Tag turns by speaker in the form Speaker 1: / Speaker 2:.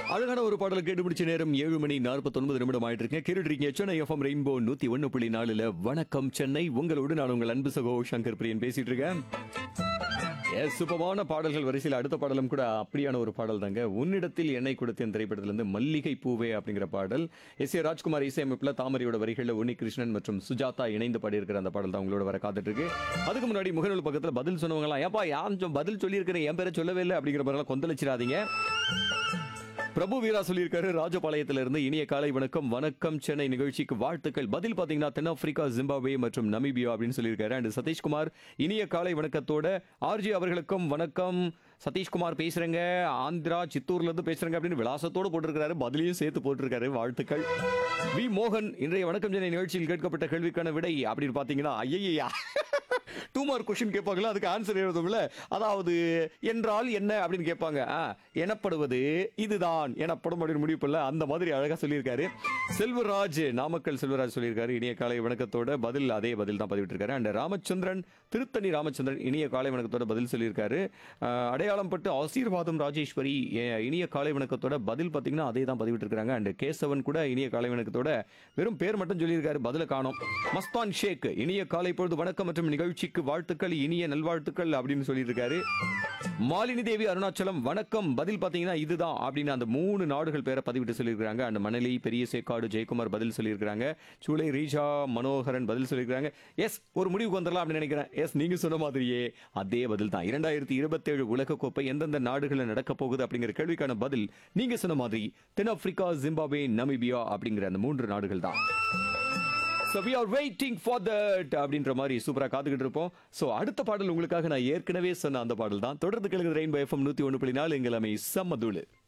Speaker 1: அழகான ஒரு பாடலை கேட்டுப்பிடிச்ச நேரம் ஏழு மணி நாற்பத்தொன்பது நிமிடம் ஆயிட்டு இருக்கேன் கேட்டுருக்கீங்க சென்னை எஃப்எம் ரெயின்போ நூத்தி ஒன்னு புள்ளி நாலுல வணக்கம் சென்னை உங்களோடு நான் உங்கள் அன்பு சகோ சங்கர் பிரியன் பேசிட்டு இருக்கேன் எஸ் சுபமான பாடல்கள் வரிசையில் அடுத்த பாடலும் கூட அப்படியான ஒரு பாடல் தாங்க உன்னிடத்தில் எண்ணெய் கொடுத்தேன் திரைப்படத்திலிருந்து மல்லிகை பூவே அப்படிங்கிற பாடல் எஸ் ஏ ராஜ்குமார் இசையமைப்புல தாமரையோட வரிகளில் உன்னி கிருஷ்ணன் மற்றும் சுஜாதா இணைந்து பாடியிருக்கிற அந்த பாடல் தான் உங்களோட வர காத்துட்டு இருக்கு அதுக்கு முன்னாடி முகநூல் பக்கத்துல பதில் சொன்னவங்களாம் ஏப்பா யாரும் பதில் சொல்லியிருக்கிறேன் என் பேரை சொல்லவே இல்லை அப்படிங்கிற மாதிரிலாம் கொந்தளிச்சிடாதீங்க பிரபு வீரா சொல்லியிருக்காரு ராஜபாளையத்துல இருந்து இனிய காலை வணக்கம் வணக்கம் சென்னை நிகழ்ச்சிக்கு வாழ்த்துக்கள் பதில் பாத்தீங்கன்னா தென்னாப்பிரிக்கா ஜிம்பாப்வே மற்றும் நமீபியா அப்படின்னு சொல்லியிருக்காரு அண்ட் சதீஷ்குமார் இனிய காலை வணக்கத்தோட ஆர்ஜி அவர்களுக்கும் வணக்கம் சதீஷ்குமார் பேசுறேங்க ஆந்திரா சித்தூர்ல இருந்து பேசுறேங்க அப்படின்னு விலாசத்தோட போட்டிருக்காரு பதிலையும் சேர்த்து போட்டிருக்காரு வாழ்த்துக்கள் வி மோகன் இன்றைய வணக்கம் சென்னை நிகழ்ச்சியில் கேட்கப்பட்ட கேள்விக்கான விடை அப்படின்னு பாத்தீங்கன்னா ஐயையா டூ மார்க் கொஸ்டின் கேட்பாங்களா அதுக்கு ஆன்சர் எழுதும்ல அதாவது என்றால் என்ன அப்படின்னு கேட்பாங்க ஆ, எனப்படுவது இதுதான் எனப்படும் அப்படின்னு முடிவு பண்ணல அந்த மாதிரி அழகா சொல்லியிருக்காரு செல்வராஜ் நாமக்கல் செல்வராஜ் சொல்லியிருக்காரு இனிய காலை வணக்கத்தோட பதில் அதே பதில் தான் பதிவிட்டிருக்காரு அண்ட் ராமச்சந்திரன் திருத்தணி ராமச்சந்திரன் இனிய காலை வணக்கத்தோட பதில் சொல்லியிருக்காரு ஆ, அடையாளம் பட்டு ஆசீர்வாதம் ராஜேஸ்வரி ஏ, இனிய காலை வணக்கத்தோட பதில் பார்த்தீங்கன்னா அதே தான் பதிவிட்டிருக்காங்க அண்ட் கேசவன் கூட இனிய காலை வணக்கத்தோட வெறும் பேர் மட்டும் சொல்லியிருக்காரு பதில காணோம் மஸ்தான் ஷேக் இனிய காலை பொழுது வணக்கம் மற்றும் நிகழ்ச்சிக்கு வாழ்த்துக்கள் இனிய நல்வாழ்த்துக்கள் அப்படின்னு சொல்லியிருக்காரு மாலினி தேவி அருணாச்சலம் வணக்கம் பதில் பார்த்தீங்கன்னா இதுதான் அப்படின்னு அந்த மூணு நாடுகள் பேரை பதிவிட்டு சொல்லியிருக்காங்க அந்த மணலி பெரிய சேக்காடு ஜெயக்குமார் பதில் சொல்லியிருக்காங்க சூளை ரீஷா மனோகரன் பதில் சொல்லியிருக்காங்க எஸ் ஒரு முடிவுக்கு வந்துடலாம் அப்படின்னு நினைக்கிறேன் எஸ் நீங்க சொன்ன மாதிரியே அதே பதில் தான் இரண்டாயிரத்தி இருபத்தேழு உலகக்கோப்பை எந்தெந்த நாடுகளில் நடக்க போகுது அப்படிங்கிற கேள்விக்கான பதில் நீங்க சொன்ன மாதிரி தென்னாப்பிரிக்கா ஜிம்பாப்வே நமீபியா அப்படிங்கிற அந்த மூன்று நாடுகள் தான் So we are waiting for that அப்படின்ற மாதிரி சூப்பரா காத்துக்கிட்டு இருப்போம் சோ அடுத்த பாடல் உங்களுக்காக நான் ஏற்கனவே சொன்ன அந்த பாடல் தான் தொடர்ந்து கேளுங்க ரெயின்போ எஃப்எம் நூத்தி ஒன்று புள்ளி நாலு எங்கள் அமை செம்ம தூளு